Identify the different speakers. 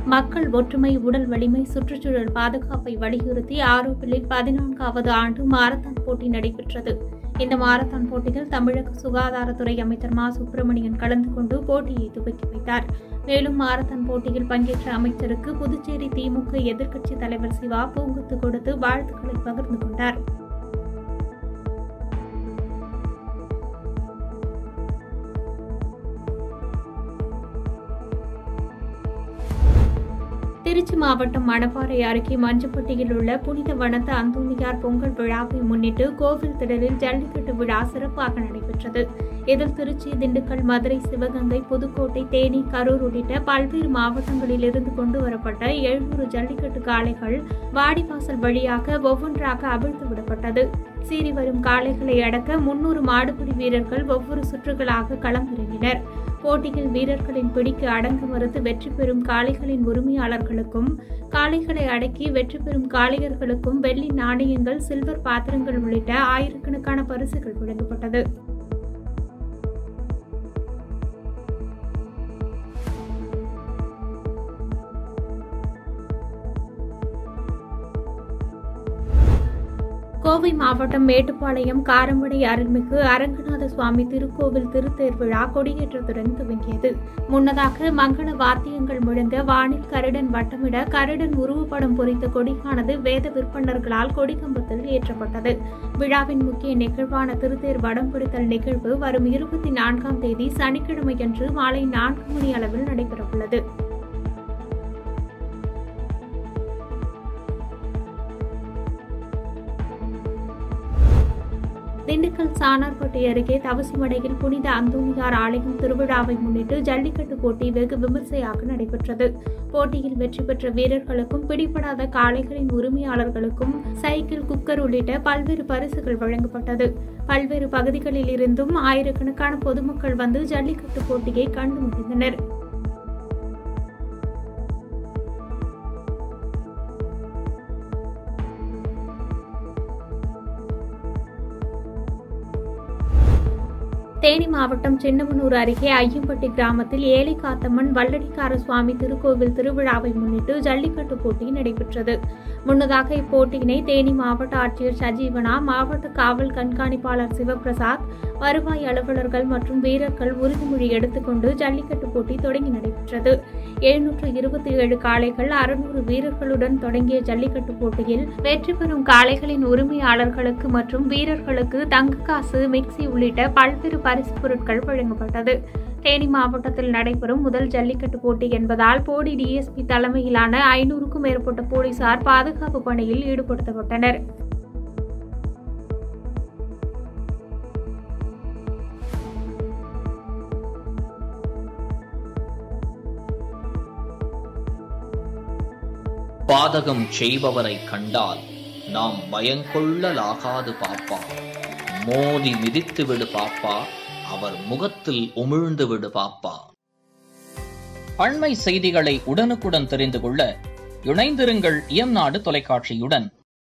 Speaker 1: மக்கள் ஒற்றுமை உடல் வலிமை சுற்றுச்சூழல் பாதுகாப்பை வலியுறுத்தி ஆரோப்பிலில் பதினான்காவது ஆண்டு மாரத்தான் போட்டி நடைபெற்றது இந்த மாரத்தான் போட்டியில் தமிழக சுகாதாரத்துறை அமைச்சர் மா சுப்பிரமணியன் கலந்து கொண்டு போட்டியை துவக்கி வைத்தார் மேலும் மாரத்தான் போட்டியில் பங்கேற்ற அமைச்சருக்கு புதுச்சேரி திமுக எதிர்க்கட்சித் தலைவர் சிவா பூங்குத்து கொடுத்து வாழ்த்துக்களை பகிர்ந்து கொண்டார் திருச்சி மாவட்டம் மணப்பாறை அருகே மஞ்சப்பட்டியில் உள்ள புனித வனத்த அந்தோனியார் பொங்கல் விழாவை முன்னிட்டு கோவில் திடலில் ஜல்லிக்கட்டு விழா சிறப்பாக நடைபெற்றது இதில் திருச்சி திண்டுக்கல் மதுரை சிவகங்கை புதுக்கோட்டை தேனி கரூர் உள்ளிட்ட பல்வேறு மாவட்டங்களில் இருந்து கொண்டு வரப்பட்ட எழுநூறு ஜல்லிக்கட்டு காளைகள் வாடிவாசல் வழியாக ஒவ்வொன்றாக அவிழ்த்து விடப்பட்டது சீறி வரும் காளைகளை அடக்க முன்னூறு மாடுபிடி வீரர்கள் ஒவ்வொரு சுற்றுகளாக களமிறங்கினர் போட்டியில் வீரர்களின் பிடிக்கு அடங்க மறுத்து வெற்றி பெறும் காளைகளின் உரிமையாளர்களுக்கும் காளைகளை அடக்கி வெற்றி பெறும் காளையர்களுக்கும் வெள்ளி நாணயங்கள் சில்வர் பாத்திரங்கள் உள்ளிட்ட ஆயிரக்கணக்கான பரிசுகள் வழங்கப்பட்டது கோவை மாவட்டம் மேட்டுப்பாளையம் காரமடை அருள்மிகு அரங்கநாத சுவாமி திருக்கோவில் திருத்தேர் விழா கொடியேற்றத்துடன் துவங்கியது முன்னதாக மங்கள வாத்தியங்கள் முழங்க வானில் கருடன் வட்டமிட கருடன் உருவப்படம் பொறித்த கொடியானது வேத விற்பனர்களால் கொடிக்கம்பத்தில் ஏற்றப்பட்டது விழாவின் முக்கிய நிகழ்வான திருத்தேர் வடம் பிடித்தல் நிகழ்வு வரும் இருபத்தி நான்காம் தேதி சனிக்கிழமையன்று மாலை நான்கு மணி அளவில் நடைபெறவுள்ளது திண்டுக்கல் சானார்பட்டி அருகே தவசிமடையில் புனித அந்தோனியார் ஆலயம் திருவிழாவை முன்னிட்டு ஜல்லிக்கட்டு போட்டி வெகு விமர்சையாக நடைபெற்றது போட்டியில் வெற்றி பெற்ற வீரர்களுக்கும் பிடிபடாத காளைகளின் உரிமையாளர்களுக்கும் சைக்கிள் குக்கர் உள்ளிட்ட பல்வேறு பரிசுகள் வழங்கப்பட்டது பல்வேறு பகுதிகளில் இருந்தும் ஆயிரக்கணக்கான பொதுமக்கள் வந்து ஜல்லிக்கட்டு போட்டியை கண்டு மகிழ்ந்தனர் தேனி மாவட்டம் சின்னமனூர் அருகே ஐயம்பட்டி கிராமத்தில் ஏலை காத்தம்மன் வல்லடிக்கார சுவாமி திருக்கோவில் திருவிழாவை முன்னிட்டு ஜல்லிக்கட்டு போட்டி நடைபெற்றது முன்னதாக இப்போட்டியினை தேனி மாவட்ட ஆட்சியர் சஜீவனா மாவட்ட காவல் கண்காணிப்பாளர் சிவபிரசாத் வருவாய் அலுவலர்கள் மற்றும் வீரர்கள் உறுதிமொழி எடுத்துக்கொண்டு ஜல்லிக்கட்டு போட்டி தொடங்கி நடைபெற்றது எழுநூற்று இருபத்தி ஏழு காளைகள் அறுநூறு வீரர்களுடன் தொடங்கிய ஜல்லிக்கட்டு போட்டியில் வெற்றி பெறும் காளைகளின் உரிமையாளர்களுக்கு மற்றும் வீரர்களுக்கு தங்கக்காசு மிக்சி உள்ளிட்ட பல்வேறு பரிசு பொருட்கள் வழங்கப்பட்டது தேனி மாவட்டத்தில் நடைபெறும் முதல் ஜல்லிக்கட்டு போட்டி என்பதால் போடி டிஎஸ்பி தலைமையிலான ஐநூறுக்கும் மேற்பட்ட போலீசார் பாதுகாப்பு பணியில் ஈடுபடுத்தப்பட்டனர்
Speaker 2: பாதகம் செய்பவரை கண்டால் நாம் பயங்கொள்ளலாகாது பாப்பா மோதி மிதித்து விடு பாப்பா அவர் முகத்தில் உமிழ்ந்து விடு பாப்பா அண்மை செய்திகளை உடனுக்குடன் தெரிந்து கொள்ள இணைந்திருங்கள் இயம்நாடு தொலைக்காட்சியுடன்